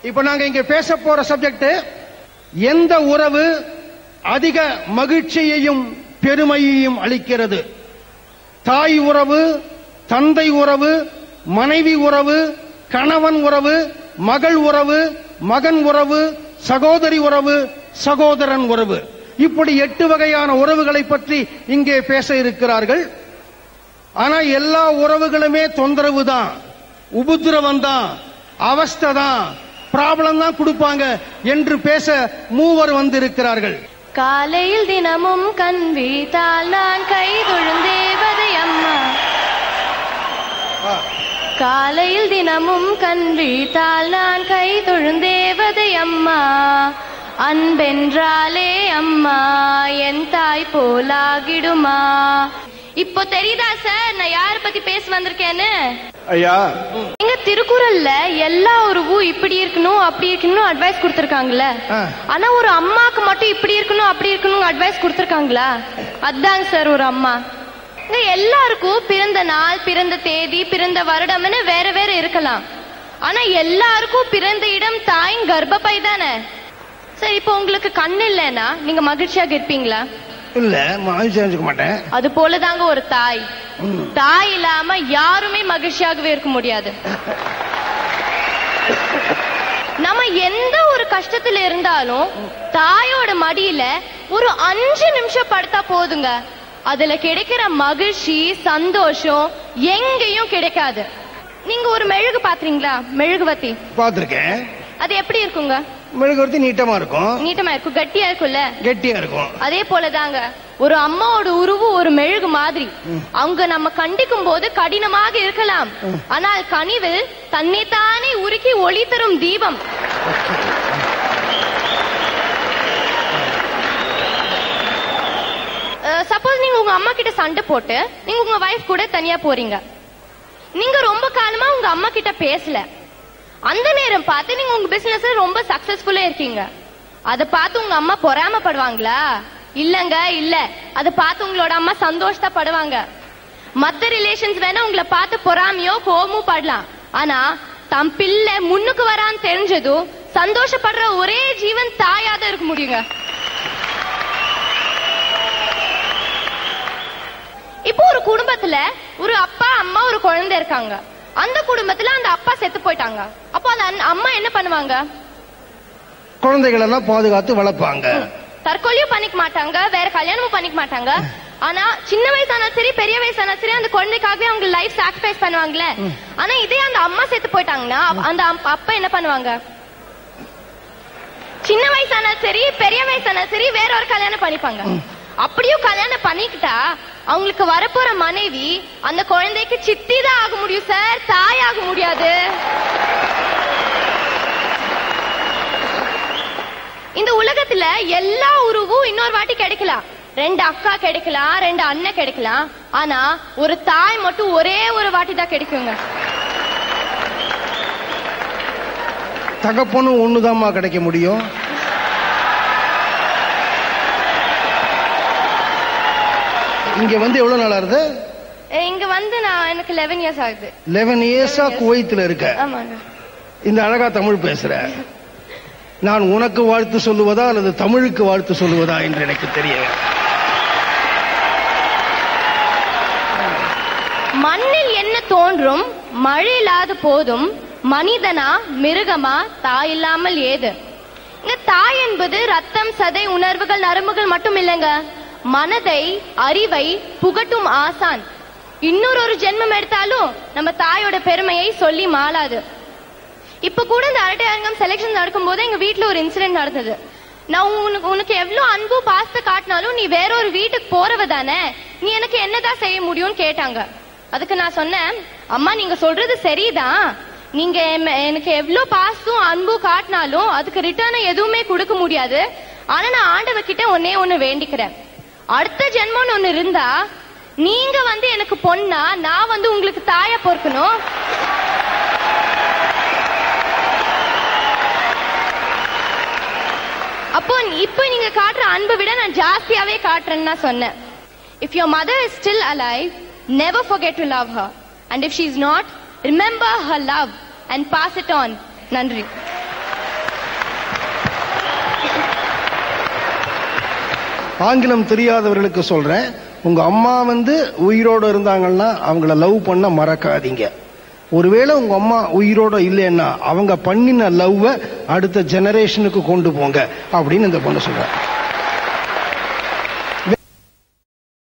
இப்ப நாங்க இங்க பேச போற சப்ஜெக்ட் எந்த உறவு அதிக மகிழ்ச்சியையும் பெருமையையும் அளிக்கிறது தாய் உறவு தந்தை உறவு மனைவி உறவு கணவன் உறவு மகள் உறவு மகன் உறவு சகோதரி உறவு சகோதரன் உறவு இப்படி எட்டு வகையான உறவுகளை பற்றி இங்கே பேச இருக்கிறார்கள் ஆனா எல்லா உறவுகளுமே தொந்தரவு தான் உபுத்திரவம் தான் அவஸ்தை தான் ப்ராப்ளம் தான் கொடுப்பாங்க என்று பேச மூவர் வந்திருக்கிறார்கள் காலையில் தினமும் கண் வீத்தால் நான் கை தொழுந்தேவதை அம்மா காலையில் தினமும் கண் வீழ்த்தால் நான் கை தொழுந்தேவதை அம்மா அன்பென்றாலே அம்மா என் தாய் போலாகிடுமா இப்போ தெரியுதா சார் நான் யார பத்தி பேச வந்திருக்கேன்னு ஐயா எங்க திருக்குறள்ல எல்லா உறவும் இப்படி இருக்கணும் அப்படி இருக்கணும் அட்வைஸ் கொடுத்திருக்காங்கல்ல ஆ. ஆனா ஒரு அம்மாக்கு மட்டும் இப்படி இருக்கணும் அப்படி இருக்கணும் அட்வைஸ் கொடுத்திருக்காங்களா அதாங்க சார் ஒரு அம்மா இங்க எல்லாருக்கும் பிறந்த நாள் பிறந்த தேதி பிறந்த வருடம்னு வேற வேற இருக்கலாம் ஆனா எல்லாருக்கும் பிறந்த இடம் தாயின் கர்ப்பப்பை தானே சார் இப்போ உங்களுக்கு கண்ணு இல்லைன்னா நீங்க மகிழ்ச்சியாக இருப்பீங்களா இல்ல மகிழ்ச்சி செஞ்சுக்க மாட்டேன் அது போலதாங்க ஒரு தாய் தாய் இல்லாம யாருமே மகிழ்ச்சியாகவே இருக்க முடியாது நம்ம எந்த ஒரு கஷ்டத்துல இருந்தாலும் தாயோட மடியில ஒரு அஞ்சு நிமிஷம் படுத்தா போதுங்க அதுல கிடைக்கிற மகிழ்ச்சி சந்தோஷம் எங்கேயும் கிடைக்காது நீங்க ஒரு மெழுகு பாத்துறீங்களா மெழுகுவத்தி பார்த்திருக்கேன் அது எப்படி இருக்குங்க மெழுகுவர்த்தி நீட்டமா இருக்கும் நீட்டமா இருக்கும் கட்டியா இருக்கும்ல கெட்டியா இருக்கும் அதே போலதாங்க ஒரு அம்மாவோட உருவு ஒரு மெழுகு மாதிரி அவங்க நம்ம கண்டிக்கும் போது கடினமாக இருக்கலாம் ஆனால் கனிவில் தன்னைத்தானே உருக்கி ஒளி தரும் தீபம் சப்போஸ் நீங்க உங்க அம்மா கிட்ட சண்டை போட்டு நீங்க உங்க வைஃப் கூட தனியா போறீங்க நீங்க ரொம்ப காலமா உங்க அம்மா கிட்ட பேசல அந்த நேரம் பார்த்து நீங்க உங்க பிசினஸ் ரொம்ப சக்சஸ்ஃபுல்லா இருக்கீங்க அத பார்த்து உங்க அம்மா பொறாமப்படுவாங்களா இல்லங்க இல்ல அத பார்த்து உங்களோட அம்மா சந்தோஷப்படுவாங்க மத்த ரிலேஷன்ஸ் வேணா உங்களை பார்த்து பொறாமையோ கோபமும் படலாம் ஆனா தம் பிள்ளை முன்னுக்கு வரான்னு தெரிஞ்சதும் சந்தோஷப்படுற ஒரே ஜீவன் தாயா தான் இருக்க முடியுங்க இப்போ ஒரு குடும்பத்துல ஒரு அப்பா அம்மா ஒரு குழந்தை இருக்காங்க அந்த குடும்பத்துல அந்த அப்பா செத்து போயிட்டாங்க அப்போ அந்த அண்ண- அம்மா என்ன பண்ணுவாங்க குழந்தைகள் எல்லாம் பாதுகாத்து வளர்ப்பாங்க தற்கொலையும் பண்ணிக்க மாட்டாங்க வேற கல்யாணமும் பண்ணிக்க மாட்டாங்க ஆனா சின்ன வயசானா சரி பெரிய வயசானா சரி அந்த குழந்தைக்காகவே அவங்க லைஃப் சாக்ரிஃபைஸ் பண்ணுவாங்கல்ல ஆனா இதே அந்த அம்மா செத்து போயிட்டாங்கன்னா அப்ப- அந்த அம்- அப்பா என்ன பண்ணுவாங்க சின்ன வயசானா சரி பெரிய வயசானா சரி வேற ஒரு கல்யாணம் பண்ணிப்பாங்க அப்படியும் கல்யாணம் பண்ணிக்கிட்டா அவங்களுக்கு வரப்போற மனைவி அந்த குழந்தைக்கு சித்தி தான் ஆக முடியும் சார் தாய் ஆக முடியாது இந்த உலகத்துல எல்லா உருவும் இன்னொரு வாட்டி கிடைக்கலாம் ரெண்டு அக்கா கிடைக்கலாம் ரெண்டு அண்ணன் கிடைக்கலாம் ஆனா ஒரு தாய் மட்டும் ஒரே ஒரு வாட்டி தான் கிடைக்குங்க தகப்பனும் ஒண்ணுதாம்மா கிடைக்க முடியும் இங்க வந்து எவ்வளவு நாளா இருது இங்க வந்து நான் எனக்கு லெவன் இயர்ஸ் ஆகுது லெவன் இயர்ஸா குவைத்துல இருக்க ஆமாங்க இந்த அழகா தமிழ் பேசுற நான் உனக்கு வாழ்த்து சொல்லுவதா அல்லது தமிழுக்கு வாழ்த்து சொல்லுவதா என்று எனக்கு தெரியல மண்ணில் என்ன தோன்றும் மழை இல்லாத போதும் மனிதனா மிருகமா தாய் இல்லாமல் ஏது இங்க தாய் என்பது ரத்தம் சதை உணர்வுகள் நரம்புகள் மட்டும் இல்லைங்க மனதை அறிவை புகட்டும் ஆசான் இன்னொரு ஒரு ஜென்மம் எடுத்தாலும் நம்ம தாயோட பெருமையை சொல்லி மாளாது இப்ப கூட இந்த அரட்டை அரங்கம் செலெக்ஷன் நடக்கும்போது எங்க வீட்ல ஒரு இன்சிடென்ட் நடந்தது நான் உனக்கு உனக்கு எவ்வளவு அன்பு பாசத்தை காட்டினாலும் நீ வேற ஒரு வீட்டுக்கு போறவ தானே நீ எனக்கு என்னதான் செய்ய முடியும்னு கேட்டாங்க அதுக்கு நான் சொன்னேன் அம்மா நீங்க சொல்றது சரிதான் நீங்க எம்- எனக்கு எவ்வளவு பாசம் அன்பு காட்டினாலும் அதுக்கு ரிட்டர்ன் எதுவுமே கொடுக்க முடியாது ஆனா நான் ஆண்டவ கிட்ட ஒன்னே ஒண்ணு வேண்டிக்கிறேன் அடுத்த ஜென்மம்னு ஒண்ணு இருந்தா நீங்க வந்து எனக்கு பொண்ணா நான் வந்து உங்களுக்கு தாயா பொறுக்கணும் அப்போ இப்போ நீங்க காட்டுற அன்பை விட நான் ஜாஸ்தியாவே காட்டுறேன்னு நான் சொன்னேன் if your mother is still alive never forget to love her and if she is not remember her love and pass it on நன்றி ஆங்கிலம் தெரியாதவர்களுக்கு சொல்றேன் உங்க அம்மா வந்து உயிரோட இருந்தாங்கன்னா அவங்கள லவ் பண்ண மறக்காதீங்க ஒருவேளை உங்க அம்மா உயிரோட இல்லைன்னா அவங்க பண்ணின லவ்வை அடுத்த ஜெனரேஷனுக்கு கொண்டு போங்க அப்படின்னு இந்த பொண்ணு சொல்றேன்